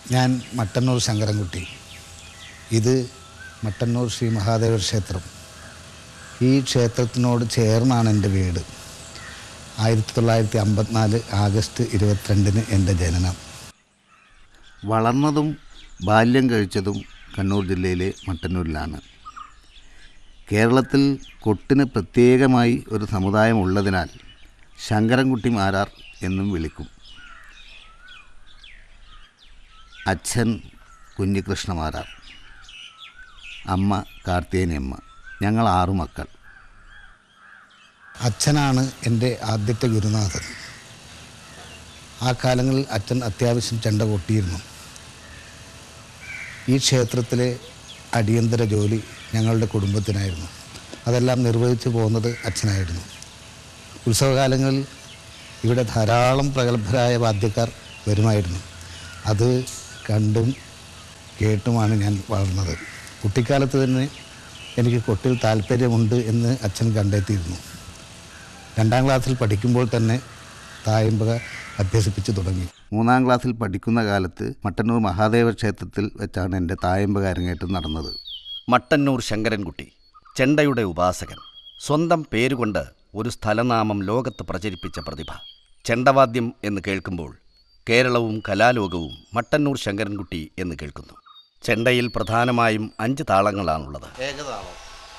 ഞാൻ മട്ടന്നൂർ ശങ്കരൻകുട്ടി ഇത് മട്ടന്നൂർ ശ്രീ മഹാദേവ ക്ഷേത്രം ഈ ക്ഷേത്രത്തിനോട് ചേർന്നാണ് എൻ്റെ വീട് ആയിരത്തി തൊള്ളായിരത്തി അമ്പത്തിനാല് ആഗസ്റ്റ് ഇരുപത്തിരണ്ടിന് എൻ്റെ ജനനം വളർന്നതും ബാല്യം കഴിച്ചതും കണ്ണൂർ ജില്ലയിലെ മട്ടന്നൂരിലാണ് കേരളത്തിൽ കൊട്ടിന് പ്രത്യേകമായി ഒരു സമുദായം ഉള്ളതിനാൽ ശങ്കരൻകുട്ടി മാരാർ എന്നും വിളിക്കും അച്ഛൻ കുഞ്ഞികൃഷ്ണ മാരാർ അമ്മ കാർത്തികേയനമ്മ ഞങ്ങൾ ആറു മക്കൾ അച്ഛനാണ് എൻ്റെ ആദ്യത്തെ ഗുരുനാഥൻ ആ കാലങ്ങളിൽ അച്ഛൻ അത്യാവശ്യം ചെണ്ട കൊട്ടിയിരുന്നു ഈ ക്ഷേത്രത്തിലെ അടിയന്തര ജോലി ഞങ്ങളുടെ കുടുംബത്തിനായിരുന്നു അതെല്ലാം നിർവഹിച്ചു പോകുന്നത് അച്ഛനായിരുന്നു ഉത്സവകാലങ്ങളിൽ ഇവിടെ ധാരാളം പ്രഗത്ഭരായ വാദ്യക്കാർ വരുമായിരുന്നു അത് കണ്ടും കേട്ടുമാണ് ഞാൻ വളർന്നത് കുട്ടിക്കാലത്ത് തന്നെ എനിക്ക് കൊട്ടിൽ താല്പര്യമുണ്ട് എന്ന് അച്ഛൻ കണ്ടെത്തിയിരുന്നു രണ്ടാം ക്ലാസ്സിൽ പഠിക്കുമ്പോൾ തന്നെ തായമ്പക അഭ്യസിപ്പിച്ചു തുടങ്ങി മൂന്നാം ക്ലാസ്സിൽ പഠിക്കുന്ന കാലത്ത് മട്ടന്നൂർ മഹാദേവ ക്ഷേത്രത്തിൽ വെച്ചാണ് എൻ്റെ തായമ്പക അരങ്ങേറ്റം നടന്നത് മട്ടന്നൂർ ശങ്കരൻകുട്ടി ചെണ്ടയുടെ ഉപാസകൻ സ്വന്തം പേരുകൊണ്ട് ഒരു സ്ഥലനാമം ലോകത്ത് പ്രചരിപ്പിച്ച പ്രതിഭ ചെണ്ടവാദ്യം എന്ന് കേൾക്കുമ്പോൾ കേരളവും കലാലോകവും മട്ടന്നൂർ ശങ്കരൻകുട്ടി എന്ന് കേൾക്കുന്നു ചെണ്ടയിൽ പ്രധാനമായും അഞ്ച് താളങ്ങളാണുള്ളത് ഏകതാളം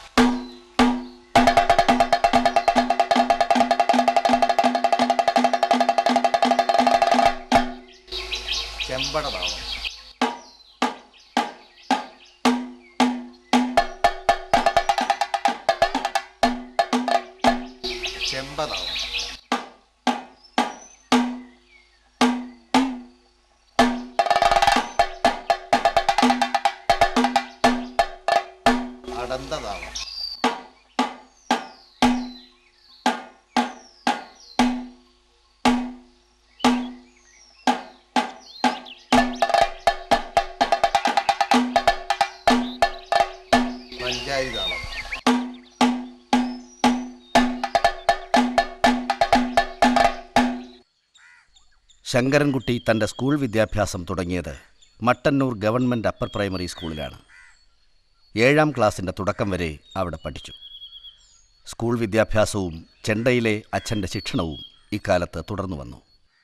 ചെമ്പടതാളം ചെമ്പതാളം അടന്തതാളം പഞ്ചാരി താളം ശങ്കരൻകുട്ടി തൻ്റെ സ്കൂൾ വിദ്യാഭ്യാസം തുടങ്ങിയത് മട്ടന്നൂർ ഗവൺമെൻറ് അപ്പർ പ്രൈമറി സ്കൂളിലാണ് ഏഴാം ക്ലാസ്സിൻ്റെ തുടക്കം വരെ അവിടെ പഠിച്ചു സ്കൂൾ വിദ്യാഭ്യാസവും ചെണ്ടയിലെ അച്ഛൻ്റെ ശിക്ഷണവും ഇക്കാലത്ത് തുടർന്നു വന്നു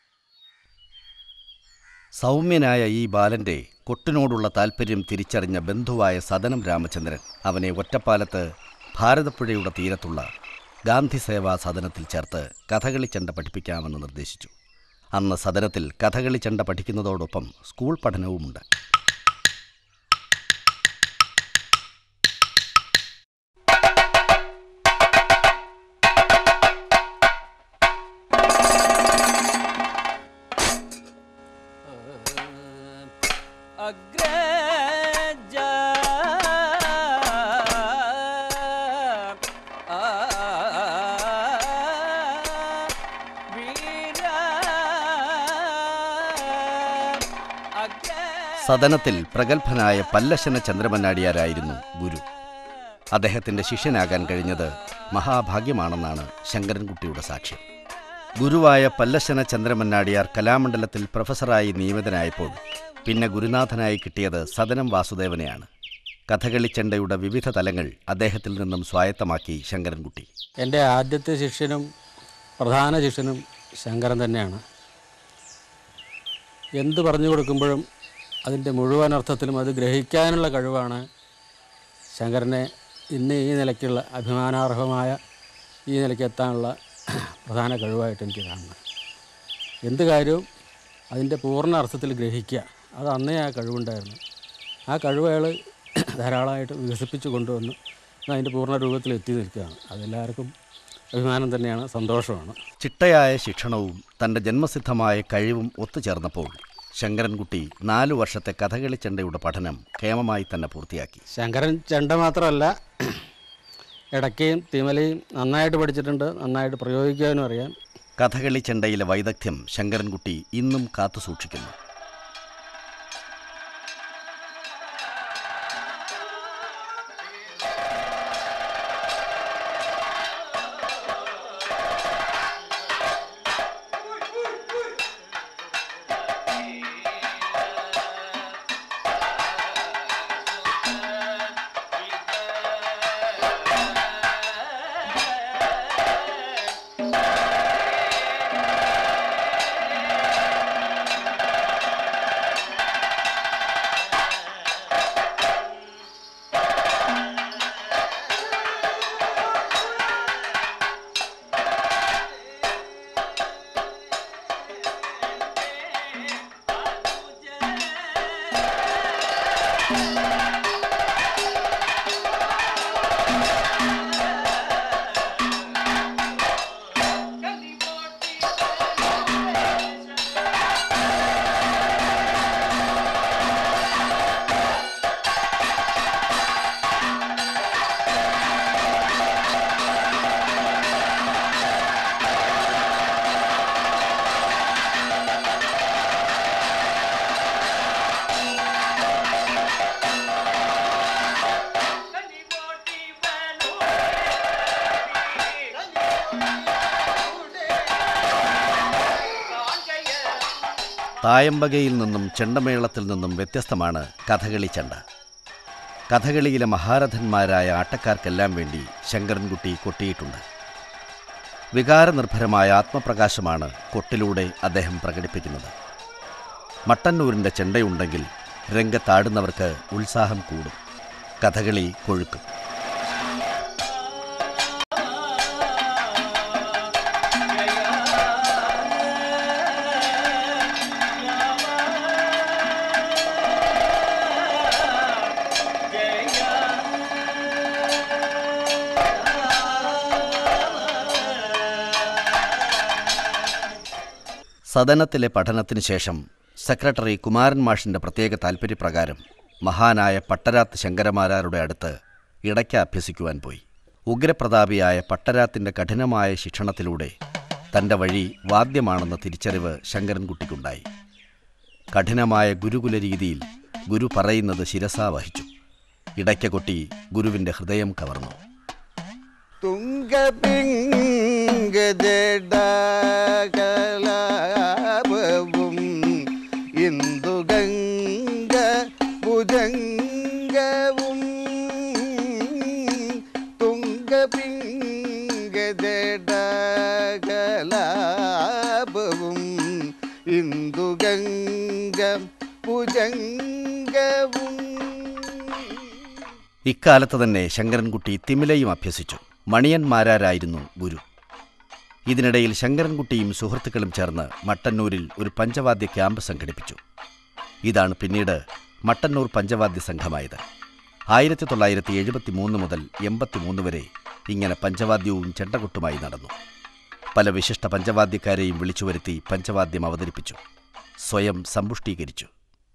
സൗമ്യനായ ഈ ബാലൻ്റെ കൊട്ടിനോടുള്ള താൽപ്പര്യം തിരിച്ചറിഞ്ഞ ബന്ധുവായ സദനം രാമചന്ദ്രൻ അവനെ ഒറ്റപ്പാലത്ത് ഭാരതപ്പുഴയുടെ തീരത്തുള്ള ഗാന്ധി സേവാ സദനത്തിൽ ചേർത്ത് കഥകളി ചെണ്ട പഠിപ്പിക്കാമെന്ന് നിർദ്ദേശിച്ചു അന്ന് സദനത്തിൽ കഥകളി ചെണ്ട പഠിക്കുന്നതോടൊപ്പം സ്കൂൾ പഠനവുമുണ്ട് അഗ്രജ വീര സദനത്തിൽ പ്രഗത്ഭനായ പല്ലശന ചന്ദ്രമന്നാടിയാരായിരുന്നു ഗുരു അദ്ദേഹത്തിൻ്റെ ശിഷ്യനാകാൻ കഴിഞ്ഞത് മഹാഭാഗ്യമാണെന്നാണ് ശങ്കരൻകുട്ടിയുടെ സാക്ഷ്യം ഗുരുവായ പല്ലശന ചന്ദ്രമന്നാടിയാർ കലാമണ്ഡലത്തിൽ പ്രൊഫസറായി നിയമിതനായപ്പോൾ പിന്നെ ഗുരുനാഥനായി കിട്ടിയത് സദനം വാസുദേവനെയാണ് കഥകളിച്ചെണ്ടയുടെ വിവിധ തലങ്ങൾ അദ്ദേഹത്തിൽ നിന്നും സ്വായത്തമാക്കി ശങ്കരൻകുട്ടി എൻ്റെ ആദ്യത്തെ ശിഷ്യനും പ്രധാന ശിഷ്യനും ശങ്കരൻ തന്നെയാണ് എന്ത് പറഞ്ഞു കൊടുക്കുമ്പോഴും അതിൻ്റെ മുഴുവൻ അർത്ഥത്തിലും അത് ഗ്രഹിക്കാനുള്ള കഴിവാണ് ശങ്കരനെ ഇന്ന് ഈ നിലയ്ക്കുള്ള അഭിമാനാർഹമായ ഈ നിലയ്ക്ക് എത്താനുള്ള പ്രധാന കഴിവായിട്ട് എനിക്ക് കാണുന്നത് എന്ത് കാര്യവും അതിൻ്റെ പൂർണ്ണ അർത്ഥത്തിൽ ഗ്രഹിക്കുക അത് അന്നേ ആ കഴിവുണ്ടായിരുന്നു ആ കഴിവ് അയാൾ ധാരാളമായിട്ട് വികസിപ്പിച്ച് കൊണ്ടുവന്ന് ഇന്ന് അതിൻ്റെ പൂർണ്ണ രൂപത്തിൽ എത്തി നിൽക്കുകയാണ് അതെല്ലാവർക്കും അഭിമാനം തന്നെയാണ് സന്തോഷമാണ് ചിട്ടയായ ശിക്ഷണവും തൻ്റെ ജന്മസിദ്ധമായ കഴിവും ഒത്തുചേർന്നപ്പോൾ ശങ്കരൻകുട്ടി നാലു വർഷത്തെ കഥകളിച്ചെണ്ടയുടെ പഠനം ക്ഷേമമായി തന്നെ പൂർത്തിയാക്കി ശങ്കരൻ ചെണ്ട മാത്രമല്ല ഇടയ്ക്കയും തിമലയും നന്നായിട്ട് പഠിച്ചിട്ടുണ്ട് നന്നായിട്ട് പ്രയോഗിക്കാനും അറിയാം കഥകളി ചെണ്ടയിലെ വൈദഗ്ധ്യം ശങ്കരൻകുട്ടി ഇന്നും കാത്തുസൂക്ഷിക്കുന്നു തായമ്പകയിൽ നിന്നും ചെണ്ടമേളത്തിൽ നിന്നും വ്യത്യസ്തമാണ് കഥകളി ചെണ്ട കഥകളിയിലെ മഹാരഥന്മാരായ ആട്ടക്കാർക്കെല്ലാം വേണ്ടി ശങ്കരൻകുട്ടി കൊട്ടിയിട്ടുണ്ട് വികാരനിർഭരമായ ആത്മപ്രകാശമാണ് കൊട്ടിലൂടെ അദ്ദേഹം പ്രകടിപ്പിക്കുന്നത് മട്ടന്നൂരിൻ്റെ ചെണ്ടയുണ്ടെങ്കിൽ രംഗത്താടുന്നവർക്ക് ഉത്സാഹം കൂടും കഥകളി കൊഴുക്കും സദനത്തിലെ പഠനത്തിന് ശേഷം സെക്രട്ടറി കുമാരൻ മാഷിൻ്റെ പ്രത്യേക താൽപ്പര്യപ്രകാരം മഹാനായ പട്ടരാത്ത് ശങ്കരമാരാരുടെ അടുത്ത് ഇടയ്ക്ക് അഭ്യസിക്കുവാൻ പോയി ഉഗ്രപ്രതാപിയായ പട്ടരാത്തിൻ്റെ കഠിനമായ ശിക്ഷണത്തിലൂടെ തൻ്റെ വഴി വാദ്യമാണെന്ന തിരിച്ചറിവ് ശങ്കരൻകുട്ടിക്കുണ്ടായി കഠിനമായ ഗുരുകുല രീതിയിൽ ഗുരു പറയുന്നത് ശിരസാ വഹിച്ചു ഇടയ്ക്ക കൊട്ടി ഗുരുവിൻ്റെ ഹൃദയം കവർന്നു തുംഗപിംഗജടാകലാപവും ഇന്ദുഗംഗ ഭുജംഗവും തുംഗപിംഗജടാകലാപവും ഇന്ദുഗംഗ ഭുജംഗവും ഇക്കാലത്ത് തന്നെ ശങ്കരൻകുട്ടി തിമിലയും അഭ്യസിച്ചു മണിയന്മാരാരായിരുന്നു ഗുരു ഇതിനിടയിൽ ശങ്കരൻകുട്ടിയും സുഹൃത്തുക്കളും ചേർന്ന് മട്ടന്നൂരിൽ ഒരു പഞ്ചവാദ്യ ക്യാമ്പ് സംഘടിപ്പിച്ചു ഇതാണ് പിന്നീട് മട്ടന്നൂർ പഞ്ചവാദ്യ സംഘമായത് ആയിരത്തി തൊള്ളായിരത്തി എഴുപത്തി മൂന്ന് മുതൽ എൺപത്തിമൂന്ന് വരെ ഇങ്ങനെ പഞ്ചവാദ്യവും ചെണ്ടകൊട്ടുമായി നടന്നു പല വിശിഷ്ട പഞ്ചവാദ്യക്കാരെയും വിളിച്ചുവരുത്തി പഞ്ചവാദ്യം അവതരിപ്പിച്ചു സ്വയം സമ്പുഷ്ടീകരിച്ചു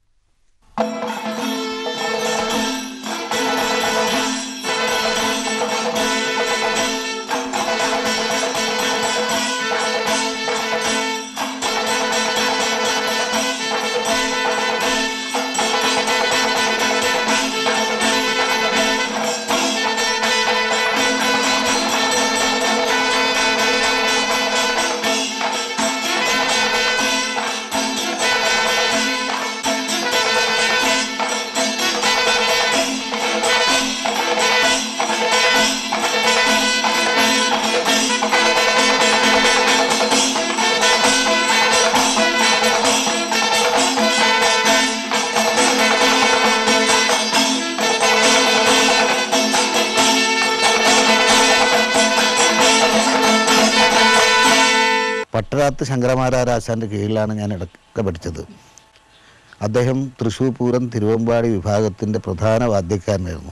പട്ടരാത്ത് ശങ്കരമാരാരാശാൻ്റെ കീഴിലാണ് ഞാൻ ഇടയ്ക്ക് പഠിച്ചത് അദ്ദേഹം തൃശ്ശൂർ പൂരം തിരുവമ്പാടി വിഭാഗത്തിൻ്റെ പ്രധാന വാദ്യക്കാരനായിരുന്നു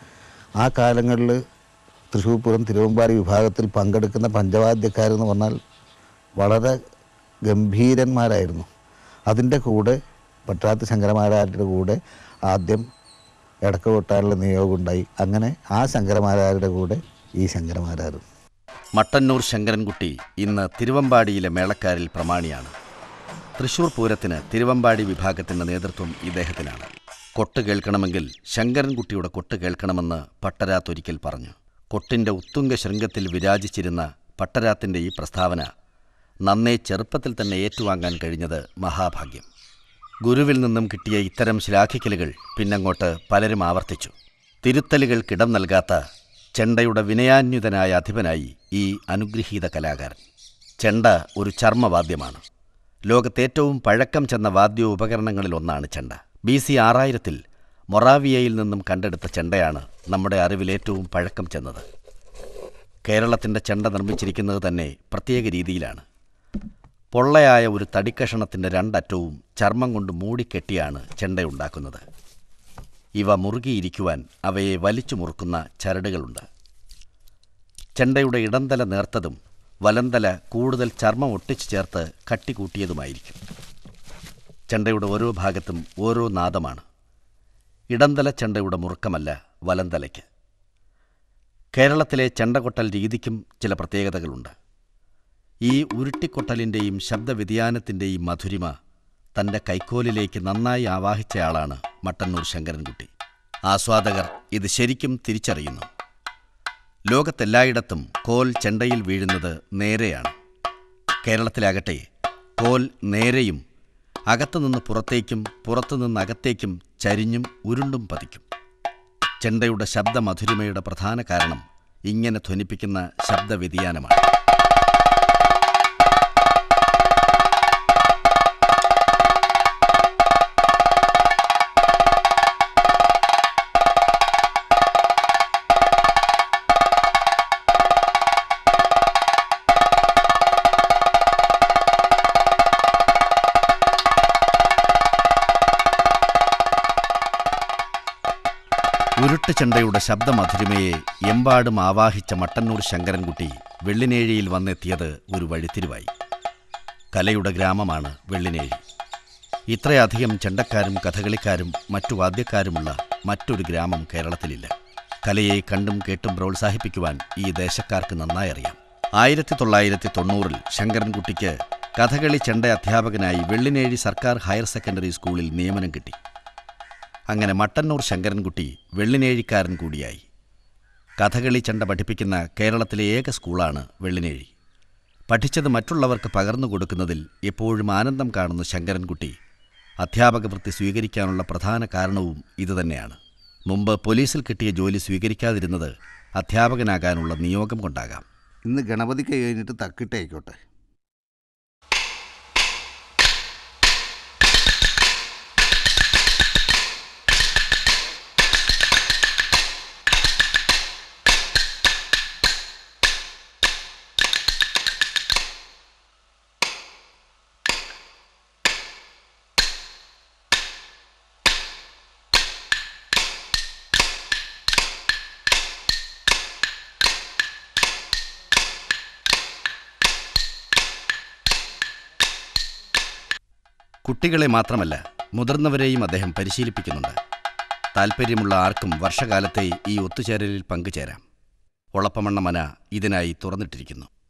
ആ കാലങ്ങളിൽ തൃശ്ശൂർ പൂരം തിരുവമ്പാടി വിഭാഗത്തിൽ പങ്കെടുക്കുന്ന പഞ്ചവാദ്യക്കാരെന്ന് പറഞ്ഞാൽ വളരെ ഗംഭീരന്മാരായിരുന്നു അതിൻ്റെ കൂടെ പട്ടരാത്ത് ശങ്കരമാരാരുടെ കൂടെ ആദ്യം ഇടക്ക് കൊട്ടാനുള്ള നിയോഗമുണ്ടായി അങ്ങനെ ആ ശങ്കരമാരാരുടെ കൂടെ ഈ ശങ്കരമാരാരും മട്ടന്നൂർ ശങ്കരൻകുട്ടി ഇന്ന് തിരുവമ്പാടിയിലെ മേളക്കാരിൽ പ്രമാണിയാണ് തൃശൂർ പൂരത്തിന് തിരുവമ്പാടി വിഭാഗത്തിൻ്റെ നേതൃത്വം ഇദ്ദേഹത്തിനാണ് കൊട്ട് കേൾക്കണമെങ്കിൽ ശങ്കരൻകുട്ടിയുടെ കൊട്ട് കേൾക്കണമെന്ന് പട്ടരാത്ത് ഒരിക്കൽ പറഞ്ഞു കൊട്ടിൻ്റെ ഉത്തുംഗ ശൃംഗത്തിൽ വിരാജിച്ചിരുന്ന പട്ടരാത്തിൻ്റെ ഈ പ്രസ്താവന നന്നേ ചെറുപ്പത്തിൽ തന്നെ ഏറ്റുവാങ്ങാൻ കഴിഞ്ഞത് മഹാഭാഗ്യം ഗുരുവിൽ നിന്നും കിട്ടിയ ഇത്തരം ശ്ലാഘിക്കലുകൾ പിന്നങ്ങോട്ട് പലരും ആവർത്തിച്ചു തിരുത്തലുകൾക്കിടം നൽകാത്ത ചെണ്ടയുടെ വിനയാന്യുതനായ അധിപനായി ഈ അനുഗ്രഹീത കലാകാരൻ ചെണ്ട ഒരു ചർമ്മവാദ്യമാണ് ലോകത്തേറ്റവും പഴക്കം ചെന്ന വാദ്യോപകരണങ്ങളിൽ ഒന്നാണ് ചെണ്ട ബി സി ആറായിരത്തിൽ മൊറാവിയയിൽ നിന്നും കണ്ടെടുത്ത ചെണ്ടയാണ് നമ്മുടെ അറിവിൽ ഏറ്റവും പഴക്കം ചെന്നത് കേരളത്തിൻ്റെ ചെണ്ട നിർമ്മിച്ചിരിക്കുന്നത് തന്നെ പ്രത്യേക രീതിയിലാണ് പൊള്ളയായ ഒരു തടിക്കഷണത്തിൻ്റെ രണ്ടറ്റവും ചർമ്മം കൊണ്ട് മൂടിക്കെട്ടിയാണ് ചെണ്ടയുണ്ടാക്കുന്നത് ഇവ മുറുകിയിരിക്കുവാൻ അവയെ വലിച്ചു മുറുക്കുന്ന ചരടുകളുണ്ട് ചെണ്ടയുടെ ഇടംതല നേർത്തതും വലന്തല കൂടുതൽ ചർമ്മം ഒട്ടിച്ചു ചേർത്ത് കട്ടികൂട്ടിയതുമായിരിക്കും ചെണ്ടയുടെ ഓരോ ഭാഗത്തും ഓരോ നാദമാണ് ഇടംതല ചെണ്ടയുടെ മുറുക്കമല്ല വലന്തലയ്ക്ക് കേരളത്തിലെ ചെണ്ടകൊട്ടൽ രീതിക്കും ചില പ്രത്യേകതകളുണ്ട് ഈ ഉരുട്ടിക്കൊട്ടലിൻ്റെയും ശബ്ദവ്യതിയാനത്തിൻ്റെയും മധുരിമ തൻ്റെ കൈക്കോലിലേക്ക് നന്നായി ആവാഹിച്ചയാളാണ് മട്ടന്നൂർ ശങ്കരൻകുട്ടി ആസ്വാദകർ ഇത് ശരിക്കും തിരിച്ചറിയുന്നു ലോകത്തെല്ലായിടത്തും കോൽ ചെണ്ടയിൽ വീഴുന്നത് നേരെയാണ് കേരളത്തിലാകട്ടെ കോൽ നേരെയും അകത്തുനിന്ന് പുറത്തേക്കും പുറത്തുനിന്ന് അകത്തേക്കും ചരിഞ്ഞും ഉരുണ്ടും പതിക്കും ചെണ്ടയുടെ ശബ്ദമധുരിമയുടെ പ്രധാന കാരണം ഇങ്ങനെ ധ്വനിപ്പിക്കുന്ന ശബ്ദവ്യതിയാനമാണ് ഉരുട്ട് ചെണ്ടയുടെ ശബ്ദമധുരിമയെ എമ്പാടും ആവാഹിച്ച മട്ടന്നൂർ ശങ്കരൻകുട്ടി വെള്ളിനേഴിയിൽ വന്നെത്തിയത് ഒരു വഴിത്തിരിവായി കലയുടെ ഗ്രാമമാണ് വെള്ളിനേഴി ഇത്രയധികം ചെണ്ടക്കാരും കഥകളിക്കാരും മറ്റു വാദ്യക്കാരുമുള്ള മറ്റൊരു ഗ്രാമം കേരളത്തിലില്ല കലയെ കണ്ടും കേട്ടും പ്രോത്സാഹിപ്പിക്കുവാൻ ഈ ദേശക്കാർക്ക് നന്നായി അറിയാം ആയിരത്തി തൊള്ളായിരത്തി തൊണ്ണൂറിൽ ശങ്കരൻകുട്ടിക്ക് കഥകളി ചെണ്ട അധ്യാപകനായി വെള്ളിനേഴി സർക്കാർ ഹയർ സെക്കൻഡറി സ്കൂളിൽ നിയമനം കിട്ടി അങ്ങനെ മട്ടന്നൂർ ശങ്കരൻകുട്ടി വെള്ളിനേഴിക്കാരൻ കൂടിയായി കഥകളി ചെണ്ട പഠിപ്പിക്കുന്ന കേരളത്തിലെ ഏക സ്കൂളാണ് വെള്ളിനേഴി പഠിച്ചത് മറ്റുള്ളവർക്ക് പകർന്നു കൊടുക്കുന്നതിൽ എപ്പോഴും ആനന്ദം കാണുന്ന ശങ്കരൻകുട്ടി അധ്യാപക വൃത്തി സ്വീകരിക്കാനുള്ള പ്രധാന കാരണവും ഇതുതന്നെയാണ് മുമ്പ് പോലീസിൽ കിട്ടിയ ജോലി സ്വീകരിക്കാതിരുന്നത് അധ്യാപകനാകാനുള്ള നിയോഗം കൊണ്ടാകാം ഇന്ന് ഗണപതിക്ക് കഴിഞ്ഞിട്ട് തക്കിട്ടായിക്കോട്ടെ കുട്ടികളെ മാത്രമല്ല മുതിർന്നവരെയും അദ്ദേഹം പരിശീലിപ്പിക്കുന്നുണ്ട് താൽപ്പര്യമുള്ള ആർക്കും വർഷകാലത്തെ ഈ ഒത്തുചേരലിൽ പങ്കുചേരാം ഒളപ്പമണ്ണ മന ഇതിനായി തുറന്നിട്ടിരിക്കുന്നു